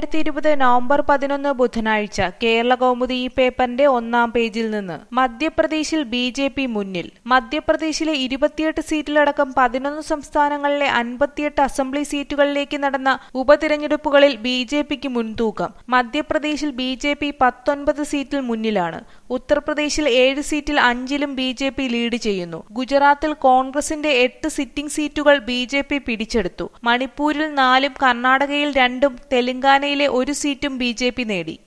രണ്ടായിരത്തി ഇരുപത് നവംബർ പതിനൊന്ന് ബുധനാഴ്ച കേരള കൗമുദി ഈ പേപ്പറിന്റെ ഒന്നാം പേജിൽ നിന്ന് മധ്യപ്രദേശിൽ ബി ജെ പി മുന്നിൽ മധ്യപ്രദേശിലെ ഇരുപത്തിയെട്ട് സീറ്റിലടക്കം പതിനൊന്ന് സംസ്ഥാനങ്ങളിലെ അൻപത്തിയെട്ട് അസംബ്ലി സീറ്റുകളിലേക്ക് നടന്ന ഉപതിരഞ്ഞെടുപ്പുകളിൽ ബി ജെ പിക്ക് മുൻതൂക്കം മധ്യപ്രദേശിൽ ബി ജെ പി പത്തൊൻപത് സീറ്റിൽ മുന്നിലാണ് ഉത്തർപ്രദേശിൽ ഏഴ് സീറ്റിൽ അഞ്ചിലും ബി ജെ പി ലീഡ് ചെയ്യുന്നു ഗുജറാത്തിൽ കോൺഗ്രസിന്റെ എട്ട് സിറ്റിംഗ് സീറ്റുകൾ ബി ജെ പി പിടിച്ചെടുത്തു മണിപ്പൂരിൽ നാലും കർണാടകയിൽ രണ്ടും തെലങ്കാനയിലെ ഒരു സീറ്റും ബി ജെ പി നേടി